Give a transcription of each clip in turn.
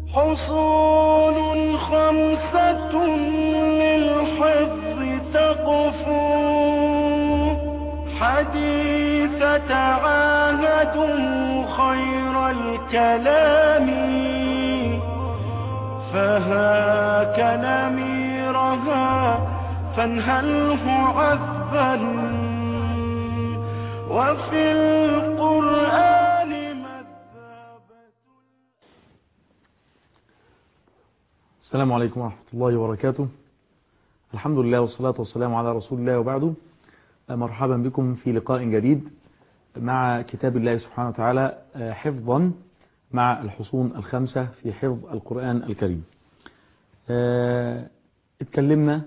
حصول خمسة للحفظ تقفو حديث تعاهدوا خير الكلام فهاك نميرها فانهله عذبا وفي القرآن مذابة السلام عليكم ورحمة الله وبركاته الحمد لله والصلاة والسلام على رسول الله وبعده مرحبا بكم في لقاء جديد مع كتاب الله سبحانه وتعالى حفظا مع الحصون الخمسة في حفظ القرآن الكريم اتكلمنا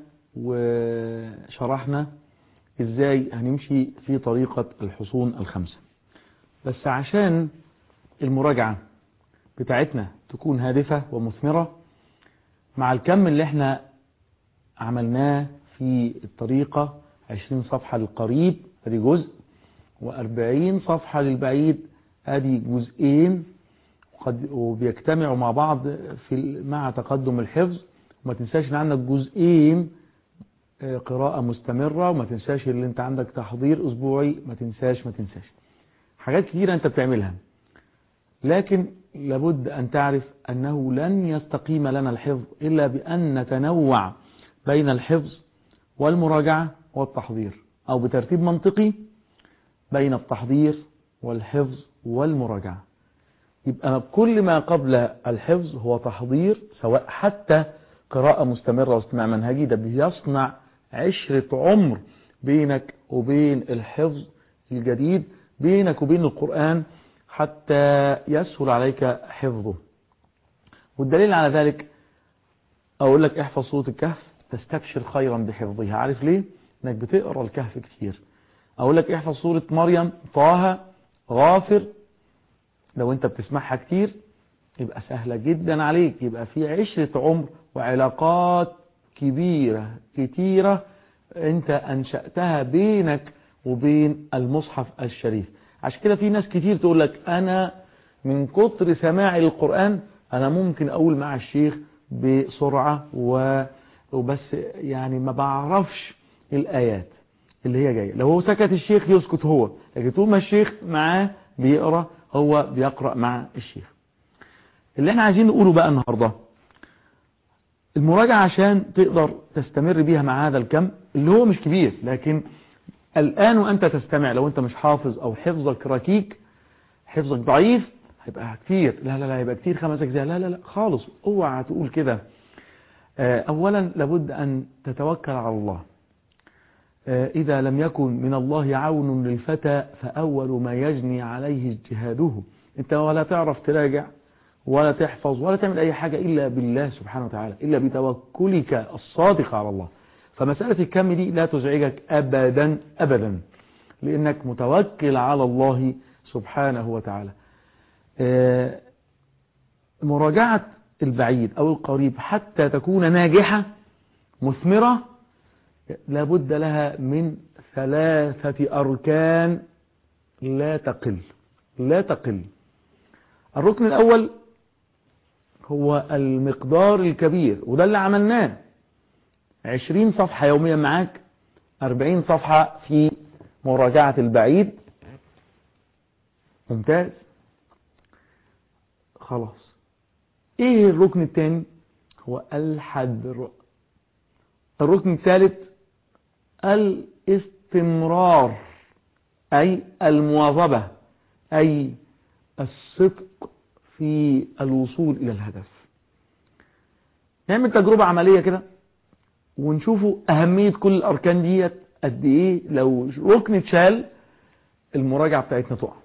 وشرحنا ازاي هنمشي في طريقة الحصون الخمسة بس عشان المراجعة بتاعتنا تكون هادفة ومثمرة مع الكم اللي احنا عملناه في الطريقة 20 صفحة للقريب ادي جزء و40 صفحة للبعيد ادي جزئين وقد وبيجتمعوا مع بعض في مع تقدم الحفظ وما تنساش ان عندك جزئين قراءة مستمرة وما تنساش اللي انت عندك تحضير اسبوعي ما تنساش ما تنساش حاجات كتيرة انت بتعملها لكن لابد ان تعرف انه لن يستقيم لنا الحفظ الا بان نتنوع بين الحفظ والمراجعة والتحضير او بترتيب منطقي بين التحضير والحفظ والمراجعة يبقى كل ما قبل الحفظ هو تحضير سواء حتى قراءة مستمرة واستماع منهجي ده بيصنع عشرة عمر بينك وبين الحفظ الجديد بينك وبين القرآن حتى يسهل عليك حفظه والدليل على ذلك أقول لك احفظ سورة الكهف تستبشر خيرا بحفظها عارف ليه؟ انك بتقرأ الكهف كتير أقول لك احفظ سورة مريم طه غافر لو انت بتسمعها كتير يبقى سهلة جدا عليك يبقى في عشرة عمر وعلاقات كبيرة كتيرة انت انشأتها بينك وبين المصحف الشريف عشان كده في ناس كتير تقول لك انا من كتر سماعي للقرآن انا ممكن اقول مع الشيخ بسرعة وبس يعني ما بعرفش الايات اللي هي جاية لو هو سكت الشيخ يسكت هو لكن طول ما الشيخ معاه بيقرأ هو بيقرأ مع الشيخ اللي احنا عايزين نقوله بقى النهاردة المراجعة عشان تقدر تستمر بيها مع هذا الكم اللي هو مش كبير لكن الآن وأنت تستمع لو أنت مش حافظ أو حفظك ركيك حفظك ضعيف هيبقى كتير لا لا لا هيبقى كتير خمس أجزاء لا لا لا خالص اوعى تقول كده أولا لابد أن تتوكل على الله إذا لم يكن من الله عون للفتى فأول ما يجني عليه اجتهاده أنت ولا تعرف تراجع ولا تحفظ ولا تعمل أي حاجة إلا بالله سبحانه وتعالى إلا بتوكلك الصادق على الله فمسألة الكم دي لا تزعجك أبدا أبدا لأنك متوكل على الله سبحانه وتعالى مراجعة البعيد أو القريب حتى تكون ناجحة مثمرة لابد لها من ثلاثة أركان لا تقل لا تقل الركن الأول هو المقدار الكبير وده اللي عملناه عشرين صفحة يوميا معاك أربعين صفحة في مراجعة البعيد ممتاز خلاص ايه الركن الثاني هو الحدر الركن الثالث الاستمرار أي المواظبة أي الصدق في الوصول إلى الهدف نعمل تجربة عملية كده ونشوفوا أهمية كل الأركان ديت قد إيه لو ركن اتشال المراجعة بتاعتنا تقع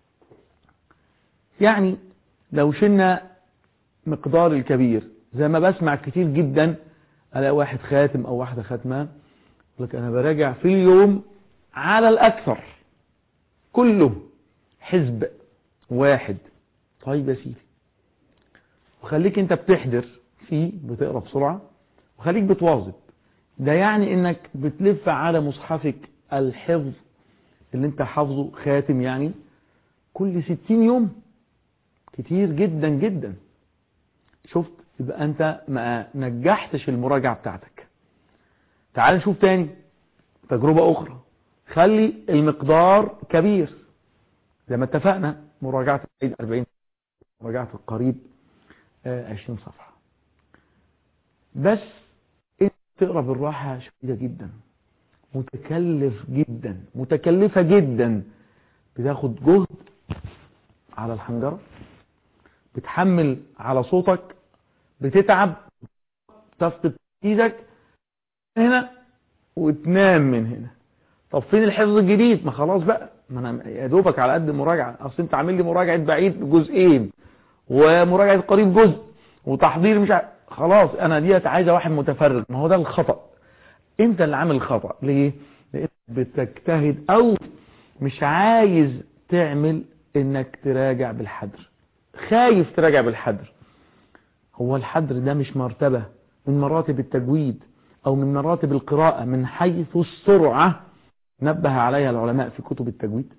يعني لو شلنا مقدار الكبير زي ما بسمع كتير جدا الاقي واحد خاتم او واحدة خاتمة لك انا براجع في اليوم على الاكثر كله حزب واحد طيب يا سيدي وخليك انت بتحضر فيه بتقرا بسرعة وخليك بتواظب ده يعني انك بتلف على مصحفك الحفظ اللي انت حافظه خاتم يعني كل ستين يوم كتير جدا جدا شفت يبقى انت ما نجحتش المراجعة بتاعتك تعال نشوف تاني تجربة اخرى خلي المقدار كبير زي ما اتفقنا مراجعة العيد 40 مراجعة القريب آه، 20 صفحة بس انت تقرا بالراحة شديدة جدا متكلف جدا متكلفة جدا بتاخد جهد على الحنجرة بتحمل على صوتك بتتعب تفقد تركيزك هنا وتنام من هنا طب فين الحفظ الجديد ما خلاص بقى ما انا يا دوبك على قد المراجعه اصل انت عامل لي مراجعه بعيد جزئين ومراجعه قريب جزء وتحضير مش ع... خلاص انا ديت عايزه واحد متفرغ ما هو ده الخطا انت اللي عامل الخطا ليه لانك بتجتهد او مش عايز تعمل انك تراجع بالحدر خايف تراجع بالحدر هو الحدر ده مش مرتبة من مراتب التجويد او من مراتب القراءة من حيث السرعة نبه عليها العلماء في كتب التجويد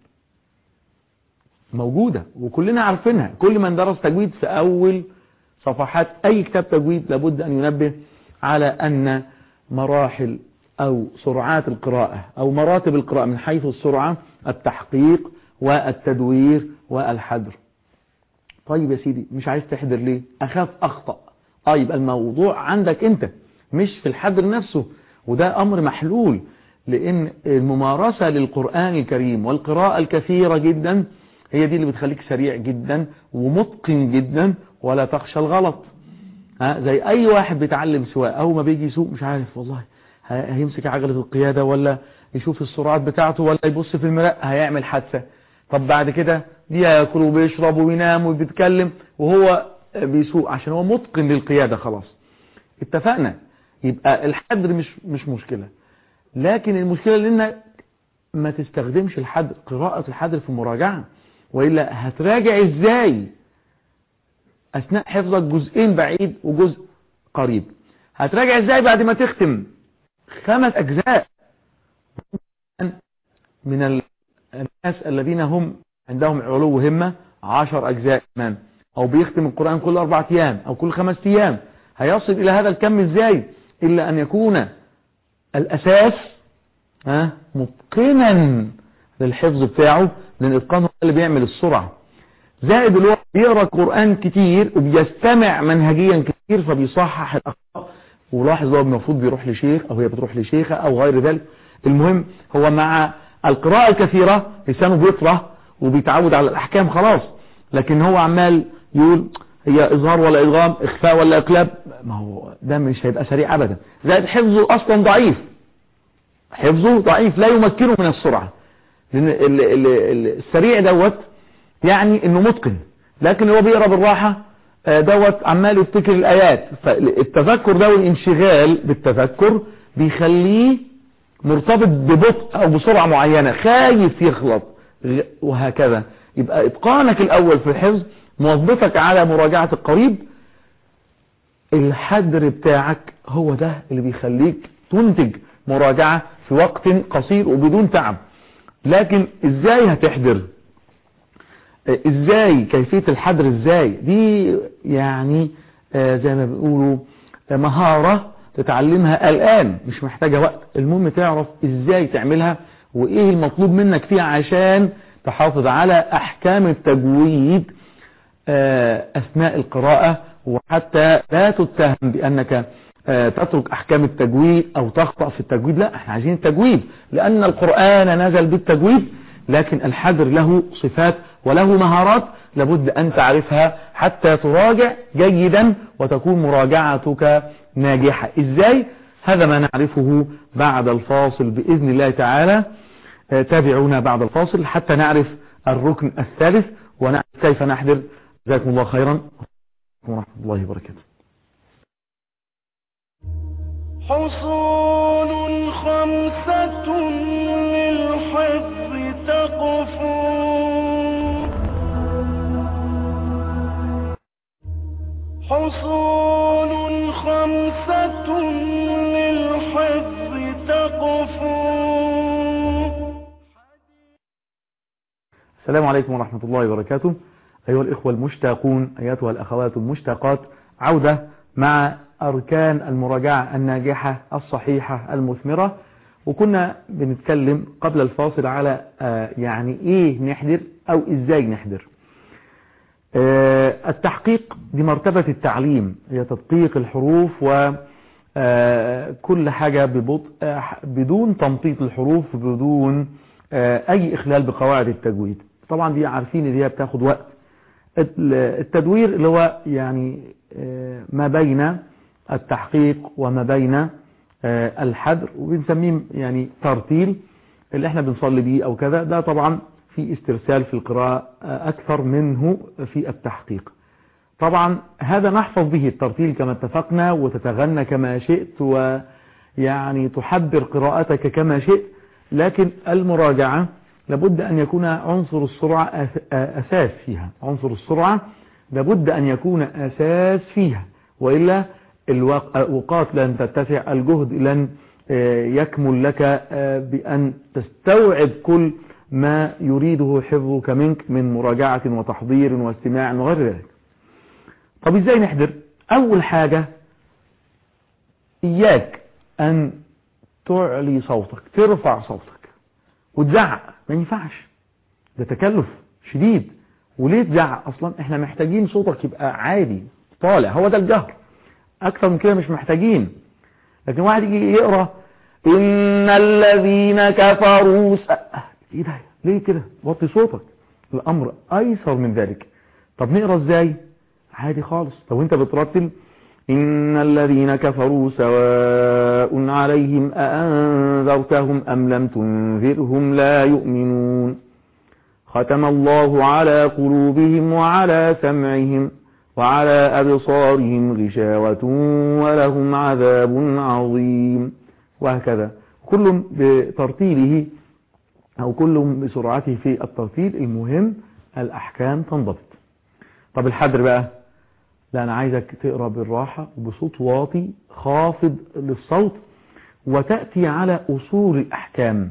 موجودة وكلنا عارفينها كل من درس تجويد في اول صفحات اي كتاب تجويد لابد ان ينبه على ان مراحل او سرعات القراءة او مراتب القراءة من حيث السرعة التحقيق والتدوير والحدر طيب يا سيدي مش عايز تحضر ليه اخاف اخطأ اه يبقى الموضوع عندك انت مش في الحدر نفسه وده امر محلول لان الممارسة للقرآن الكريم والقراءة الكثيرة جدا هي دي اللي بتخليك سريع جدا ومتقن جدا ولا تخشى الغلط ها زي اي واحد بيتعلم سواء اول ما بيجي يسوق مش عارف والله ه- هيمسك عجلة القيادة ولا يشوف السرعات بتاعته ولا يبص في المراء هيعمل حادثة طب بعد كده بياكل وبيشرب وبينام وبيتكلم وهو بيسوق عشان هو متقن للقيادة خلاص اتفقنا يبقى الحدر مش مش مشكلة لكن المشكلة لانك ما تستخدمش الحدر قراءة الحدر في المراجعة وإلا هتراجع ازاي اثناء حفظك جزئين بعيد وجزء قريب هتراجع ازاي بعد ما تختم خمس اجزاء من ال- الناس الذين هم عندهم علو همة عشر اجزاء كمان او بيختم القرآن كل اربعة ايام او كل خمس ايام هيصل الى هذا الكم ازاي الا ان يكون الاساس ها متقنا للحفظ بتاعه لان الاتقان هو اللي بيعمل السرعة زائد اللي هو بيقرا قرآن كتير وبيستمع منهجيا كتير فبيصحح الاخطاء ولاحظ هو المفروض بيروح لشيخ او هي بتروح لشيخة او غير ذلك المهم هو مع القراءة الكثيرة لسانه بيطرى وبيتعود على الاحكام خلاص لكن هو عمال يقول هي اظهار ولا ادغام اخفاء ولا اقلاب ما هو ده مش هيبقى سريع ابدا زائد حفظه اصلا ضعيف حفظه ضعيف لا يمكنه من السرعة لان ال- ال- ال- السريع دوت يعني انه متقن لكن هو بيقرا بالراحه آه، دوت عمال يفتكر الايات فالتذكر ده والانشغال بالتذكر بيخليه مرتبط ببطء او بسرعه معينه خايف يخلط غ- وهكذا يبقى اتقانك الاول في الحفظ موظفك على مراجعه القريب الحدر بتاعك هو ده اللي بيخليك تنتج مراجعه في وقت قصير وبدون تعب لكن ازاي هتحضر ازاي كيفية الحدر ازاي دي يعني آه، زي ما بيقولوا آه، مهارة تتعلمها الآن مش محتاجة وقت المهم تعرف ازاي تعملها وايه المطلوب منك فيها عشان تحافظ على احكام التجويد آه، اثناء القراءة وحتى لا تتهم بانك آه، تترك احكام التجويد او تخطأ في التجويد لا احنا عايزين التجويد لان القرآن نزل بالتجويد لكن الحجر له صفات وله مهارات لابد ان تعرفها حتى تراجع جيدا وتكون مراجعتك ناجحة ازاي هذا ما نعرفه بعد الفاصل باذن الله تعالى آه، تابعونا بعد الفاصل حتى نعرف الركن الثالث ونعرف كيف نحضر جزاكم الله خيرا ورحمة الله وبركاته حصول خمسة للحفظ تقفو حصول خمسة للحفظ تقفو السلام عليكم ورحمة الله وبركاته أيها الإخوة المشتاقون أيتها الأخوات المشتاقات عودة مع أركان المراجعة الناجحة الصحيحة المثمرة وكنا بنتكلم قبل الفاصل على آه، يعني إيه نحضر أو إزاي نحضر آه، التحقيق دي مرتبة التعليم هي تدقيق الحروف وكل حاجة ببطء آه، بدون تمطيط الحروف بدون آه، أي إخلال بقواعد التجويد طبعا دي عارفين ان هي بتاخد وقت التدوير اللي هو يعني آه، ما بين التحقيق وما بين آه، الحدر وبنسميه يعني ترتيل اللي احنا بنصلي بيه او كذا ده طبعا في استرسال في القراءة آه، اكثر منه في التحقيق طبعا هذا نحفظ به الترتيل كما اتفقنا وتتغنى كما شئت ويعني تحبر قراءتك كما شئت لكن المراجعة لابد أن يكون عنصر السرعة أس- أساس فيها عنصر السرعة لابد أن يكون أساس فيها وإلا الأوقات لن تتسع الجهد لن آه، يكمل لك آه، بأن تستوعب كل ما يريده حفظك منك من مراجعة وتحضير واستماع وغير ذلك طب ازاي نحضر اول حاجة اياك ان تعلي صوتك ترفع صوتك وتزعق ما ينفعش ده تكلف شديد وليه تزعق اصلا احنا محتاجين صوتك يبقى عادي طالع هو ده الجهر اكتر من كده مش محتاجين لكن واحد يجي يقرا ان الذين كفروا س... ايه ده ليه كده وطي صوتك الامر ايسر من ذلك طب نقرا ازاي عادي خالص لو انت بترتل إن الذين كفروا سواء عليهم أأنذرتهم أم لم تنذرهم لا يؤمنون ختم الله على قلوبهم وعلى سمعهم وعلى أبصارهم غشاوة ولهم عذاب عظيم وهكذا كل بترتيله أو كل بسرعته في الترتيل المهم الأحكام تنضبط طب الحدر بقى لا أنا عايزك تقرأ بالراحة وبصوت واطي خافض للصوت وتأتي على أصول الأحكام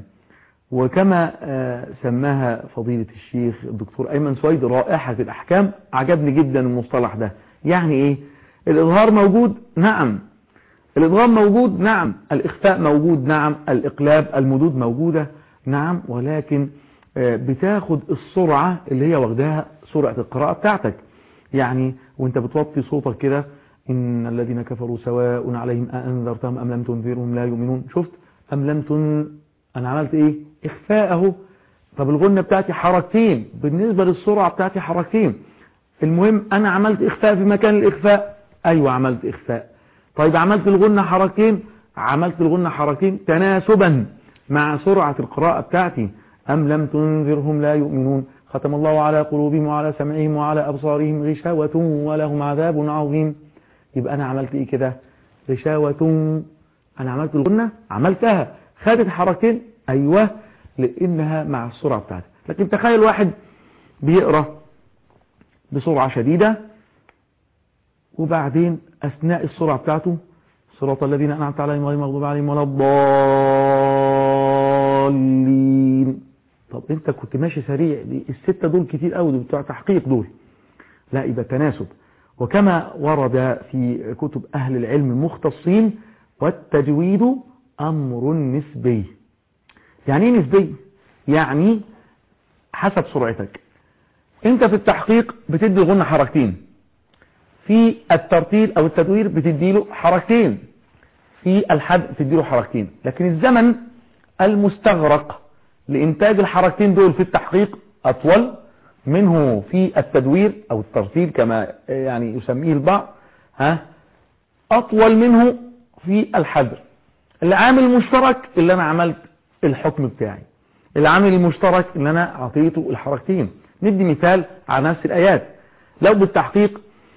وكما آه، سماها فضيلة الشيخ الدكتور أيمن سويد رائحة الأحكام عجبني جدا المصطلح ده يعني إيه الإظهار موجود نعم الإدغام موجود نعم الإخفاء موجود نعم الإقلاب المدود موجودة نعم ولكن آه، بتاخد السرعة اللي هي واخداها سرعة القراءة بتاعتك يعني وانت بتوطي صوتك كده إن الذين كفروا سواء عليهم أأنذرتهم أم لم تنذرهم لا يؤمنون شفت أم لم تن أنا عملت إيه إخفاء أهو طب الغنة بتاعتي حركتين بالنسبة للسرعة بتاعتي حركتين المهم أنا عملت إخفاء في مكان الإخفاء أيوة عملت إخفاء طيب عملت الغنة حركتين عملت الغنة حركتين تناسبا مع سرعة القراءة بتاعتي أم لم تنذرهم لا يؤمنون ختم الله على قلوبهم وعلى سمعهم وعلى أبصارهم غشاوة ولهم عذاب عظيم يبقى أنا عملت إيه كده غشاوة أنا عملت الغنة عملتها خدت حركتين أيوة لأنها مع السرعة بتاعتي لكن تخيل واحد بيقرأ بسرعة شديدة وبعدين أثناء السرعة بتاعته صراط الذين أنعمت عليهم غير المغضوب عليهم ولا الضالين طب انت كنت ماشي سريع دي الستة دول كتير قوي دول بتوع تحقيق دول لا يبقى تناسب وكما ورد في كتب أهل العلم المختصين والتجويد أمر نسبي يعني ايه نسبي يعني حسب سرعتك انت في التحقيق بتدي الغنة حركتين في الترتيل او التدوير بتديله حركتين في الحد بتديله حركتين لكن الزمن المستغرق لإنتاج الحركتين دول في التحقيق أطول منه في التدوير أو الترتيل كما يعني يسميه البعض ها أطول منه في الحذر العامل المشترك اللي أنا عملت الحكم بتاعي العامل المشترك اللي أنا أعطيته الحركتين ندي مثال على نفس الآيات لو بالتحقيق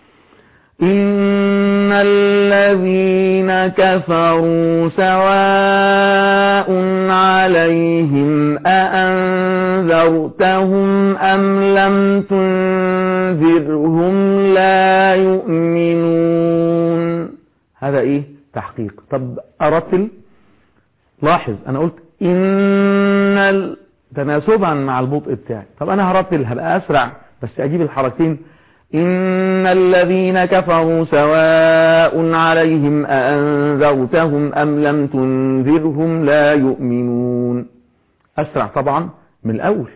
إن الذين كفروا سواء عليهم أأنذرتهم أم لم تنذرهم لا يؤمنون هذا إيه تحقيق طب أرتل لاحظ أنا قلت إن ال... تناسبا مع البطء بتاعي طب أنا هرتل هبقى أسرع بس أجيب الحركتين إن الذين كفروا سواء عليهم أأنذرتهم أم لم تنذرهم لا يؤمنون أسرع طبعا من الأول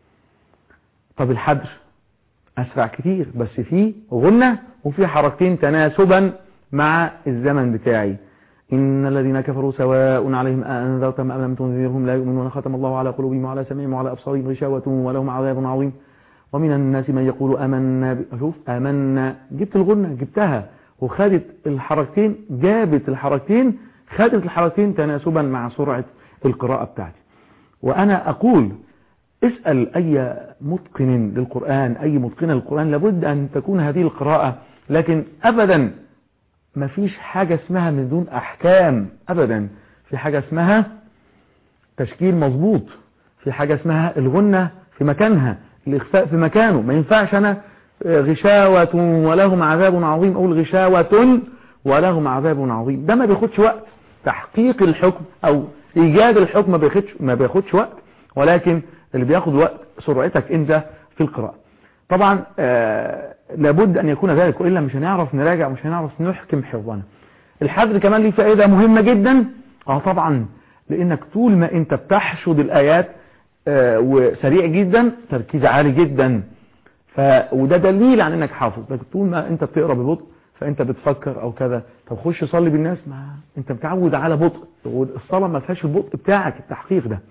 طب الحدر أسرع كتير بس فيه غنة وفيه حركتين تناسبا مع الزمن بتاعي إن الذين كفروا سواء عليهم أأنذرتهم أم لم تنذرهم لا يؤمنون ختم الله على قلوبهم وعلى سمعهم وعلى أبصارهم غشاوة ولهم عذاب عظيم ومن الناس من يقول آمنا ب... شوف آمنا جبت الغنة جبتها وخدت الحركتين جابت الحركتين خدت الحركتين تناسبا مع سرعة القراءة بتاعتي وأنا أقول اسأل أي متقن للقرآن أي متقن للقرآن لابد أن تكون هذه القراءة لكن أبدا ما فيش حاجة اسمها من دون أحكام أبدا في حاجة اسمها تشكيل مظبوط في حاجة اسمها الغنة في مكانها الإخفاء في مكانه ما ينفعش أنا غشاوة ولهم عذاب عظيم أقول غشاوة ولهم عذاب عظيم ده ما بياخدش وقت تحقيق الحكم أو إيجاد الحكم ما بياخدش ما بياخدش وقت ولكن اللي بياخد وقت سرعتك أنت في القراءة طبعا آه لابد أن يكون ذلك وإلا مش هنعرف نراجع مش هنعرف نحكم حفظنا الحذر كمان ليه فائدة مهمة جدا اه طبعا لأنك طول ما أنت بتحشد الآيات آه وسريع جدا تركيز عالي جدا ف... وده دليل عن انك حافظ لكن طول ما انت بتقرا ببطء فانت بتفكر او كذا طب خش صلي بالناس ما انت متعود على بطء والصلاه ما فيهاش البطء بتاعك التحقيق ده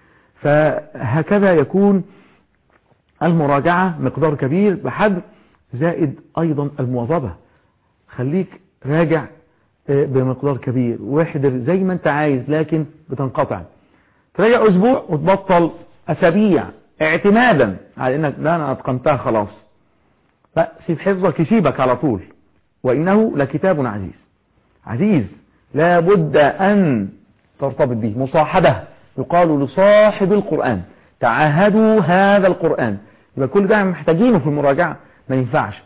فهكذا يكون المراجعه مقدار كبير بحد زائد ايضا المواظبه خليك راجع بمقدار كبير واحضر زي ما انت عايز لكن بتنقطع تراجع اسبوع وتبطل اسابيع اعتمادا على انك لا انا اتقنتها خلاص لا سيب حفظك يسيبك على طول وانه لكتاب عزيز عزيز لا بد ان ترتبط به مصاحبة يقال لصاحب القرآن تعاهدوا هذا القرآن يبقى كل ده محتاجينه في المراجعة ما ينفعش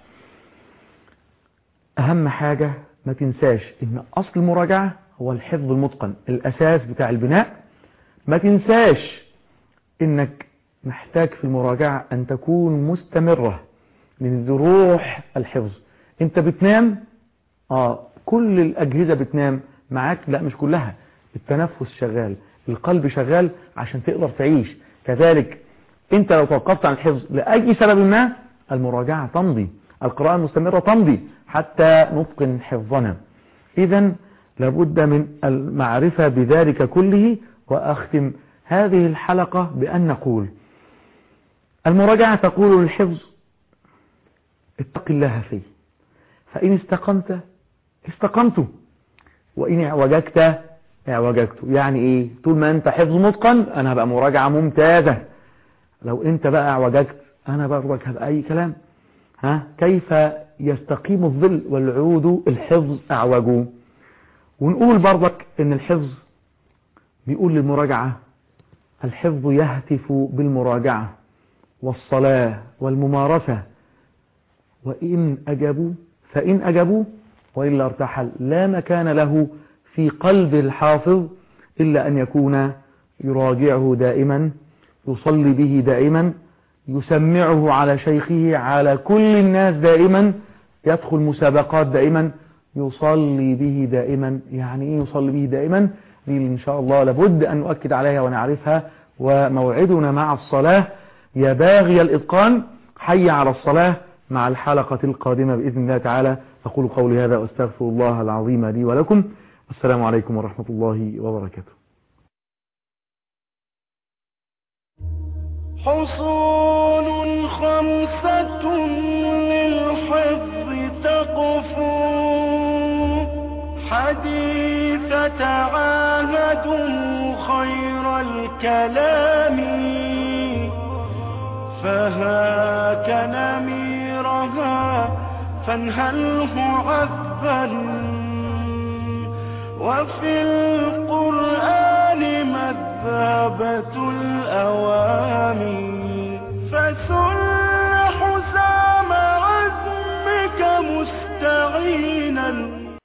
اهم حاجة ما تنساش ان اصل المراجعة هو الحفظ المتقن الاساس بتاع البناء ما تنساش انك محتاج في المراجعة أن تكون مستمرة من روح الحفظ أنت بتنام آه كل الأجهزة بتنام معاك لا مش كلها التنفس شغال القلب شغال عشان تقدر تعيش كذلك أنت لو توقفت عن الحفظ لأي سبب ما المراجعة تمضي القراءة المستمرة تمضي حتى نتقن حفظنا إذا لابد من المعرفة بذلك كله وأختم هذه الحلقة بأن نقول المراجعة تقول للحفظ اتق الله فيه فإن استقمت استقمت وإن اعوججت اعوججت يعني ايه طول ما انت حفظ متقن انا هبقى مراجعة ممتازة لو انت بقى اعوججت انا برضك هبقى اي كلام ها كيف يستقيم الظل والعود الحفظ اعوجوا ونقول برضك ان الحفظ بيقول للمراجعة الحفظ يهتف بالمراجعة والصلاة والممارسة وإن أجابوا فإن أجابوا وإلا ارتحل لا مكان له في قلب الحافظ إلا أن يكون يراجعه دائما يصلي به دائما يسمعه على شيخه على كل الناس دائما يدخل مسابقات دائما يصلي به دائما يعني ايه يصلي به دائما دي ان شاء الله لابد ان نؤكد عليها ونعرفها وموعدنا مع الصلاة يا باغي الاتقان حي على الصلاة مع الحلقة القادمة بإذن الله تعالى أقول قولي هذا وأستغفر الله العظيم لي ولكم السلام عليكم ورحمة الله وبركاته حصول خمسة للحفظ تقفو حديث تعاهدوا خير الكلام فهاك نميرها فانهله عذبا وفي القرآن مذهبة الأوامر